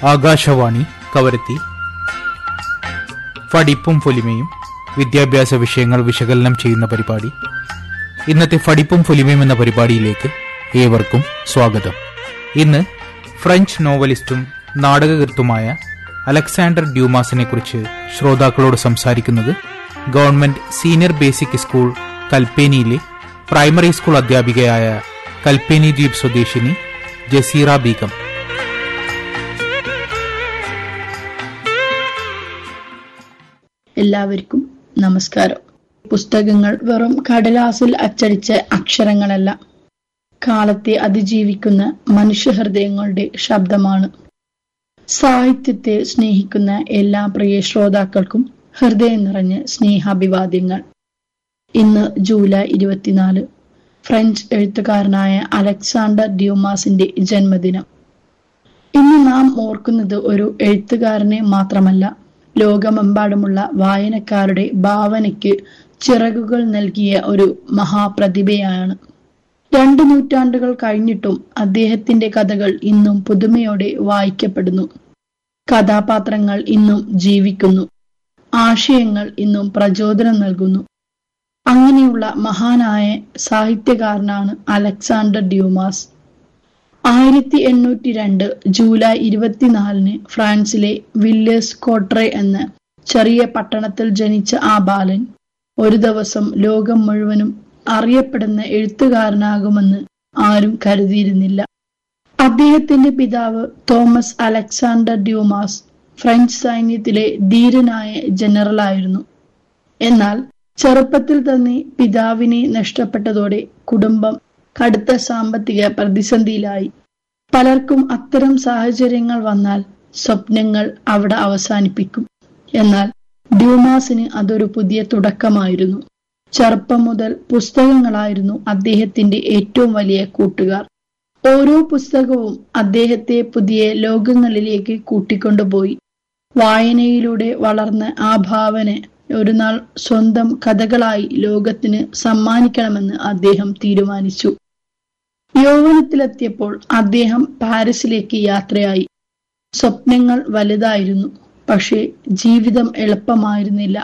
ആകാശവാണി കവരത്തി ഫടിപ്പും പൊലിമയും വിദ്യാഭ്യാസ വിഷയങ്ങൾ വിശകലനം ചെയ്യുന്ന പരിപാടി ഇന്നത്തെ ഫടിപ്പും പൊലിമയും എന്ന പരിപാടിയിലേക്ക് ഏവർക്കും സ്വാഗതം ഇന്ന് ഫ്രഞ്ച് നോവലിസ്റ്റും നാടകകൃത്തുമായ അലക്സാണ്ടർ ഡ്യൂമാസിനെ കുറിച്ച് ശ്രോതാക്കളോട് സംസാരിക്കുന്നത് ഗവൺമെന്റ് സീനിയർ ബേസിക് സ്കൂൾ കൽപ്പേനിയിലെ പ്രൈമറി സ്കൂൾ അധ്യാപികയായ കൽപ്പേനി ദ്വീപ് സ്വദേശിനി ജസീറ ബീഗം എല്ലാവർക്കും നമസ്കാരം പുസ്തകങ്ങൾ വെറും കടലാസിൽ അച്ചടിച്ച അക്ഷരങ്ങളല്ല കാലത്തെ അതിജീവിക്കുന്ന മനുഷ്യഹൃദയങ്ങളുടെ ശബ്ദമാണ് സാഹിത്യത്തെ സ്നേഹിക്കുന്ന എല്ലാ പ്രിയ ശ്രോതാക്കൾക്കും ഹൃദയം നിറഞ്ഞ സ്നേഹാഭിവാദ്യങ്ങൾ ഇന്ന് ജൂലൈ ഇരുപത്തിനാല് ഫ്രഞ്ച് എഴുത്തുകാരനായ അലക്സാണ്ടർ ഡ്യൂമാസിന്റെ ജന്മദിനം ഇന്ന് നാം ഓർക്കുന്നത് ഒരു എഴുത്തുകാരനെ മാത്രമല്ല ലോകമെമ്പാടുമുള്ള വായനക്കാരുടെ ഭാവനയ്ക്ക് ചിറകുകൾ നൽകിയ ഒരു മഹാപ്രതിഭയാണ് രണ്ടു നൂറ്റാണ്ടുകൾ കഴിഞ്ഞിട്ടും അദ്ദേഹത്തിന്റെ കഥകൾ ഇന്നും പുതുമയോടെ വായിക്കപ്പെടുന്നു കഥാപാത്രങ്ങൾ ഇന്നും ജീവിക്കുന്നു ആശയങ്ങൾ ഇന്നും പ്രചോദനം നൽകുന്നു അങ്ങനെയുള്ള മഹാനായ സാഹിത്യകാരനാണ് അലക്സാണ്ടർ ഡ്യൂമാസ് ആയിരത്തി എണ്ണൂറ്റി രണ്ട് ജൂലൈ ഇരുപത്തിനാലിന് ഫ്രാൻസിലെ വില്ലേഴ്സ് കോട്രെ എന്ന ചെറിയ പട്ടണത്തിൽ ജനിച്ച ആ ബാലൻ ഒരു ദിവസം ലോകം മുഴുവനും അറിയപ്പെടുന്ന എഴുത്തുകാരനാകുമെന്ന് ആരും കരുതിയിരുന്നില്ല അദ്ദേഹത്തിന്റെ പിതാവ് തോമസ് അലക്സാണ്ടർ ഡ്യൂമാസ് ഫ്രഞ്ച് സൈന്യത്തിലെ ധീരനായ ജനറലായിരുന്നു എന്നാൽ ചെറുപ്പത്തിൽ തന്നെ പിതാവിനെ നഷ്ടപ്പെട്ടതോടെ കുടുംബം കടുത്ത സാമ്പത്തിക പ്രതിസന്ധിയിലായി പലർക്കും അത്തരം സാഹചര്യങ്ങൾ വന്നാൽ സ്വപ്നങ്ങൾ അവിടെ അവസാനിപ്പിക്കും എന്നാൽ ഡ്യൂമാസിന് അതൊരു പുതിയ തുടക്കമായിരുന്നു ചെറുപ്പം മുതൽ പുസ്തകങ്ങളായിരുന്നു അദ്ദേഹത്തിന്റെ ഏറ്റവും വലിയ കൂട്ടുകാർ ഓരോ പുസ്തകവും അദ്ദേഹത്തെ പുതിയ ലോകങ്ങളിലേക്ക് കൂട്ടിക്കൊണ്ടുപോയി വായനയിലൂടെ വളർന്ന ആ ഭാവന ഒരു നാൾ സ്വന്തം കഥകളായി ലോകത്തിന് സമ്മാനിക്കണമെന്ന് അദ്ദേഹം തീരുമാനിച്ചു യൗവനത്തിലെത്തിയപ്പോൾ അദ്ദേഹം പാരീസിലേക്ക് യാത്രയായി സ്വപ്നങ്ങൾ വലുതായിരുന്നു പക്ഷേ ജീവിതം എളുപ്പമായിരുന്നില്ല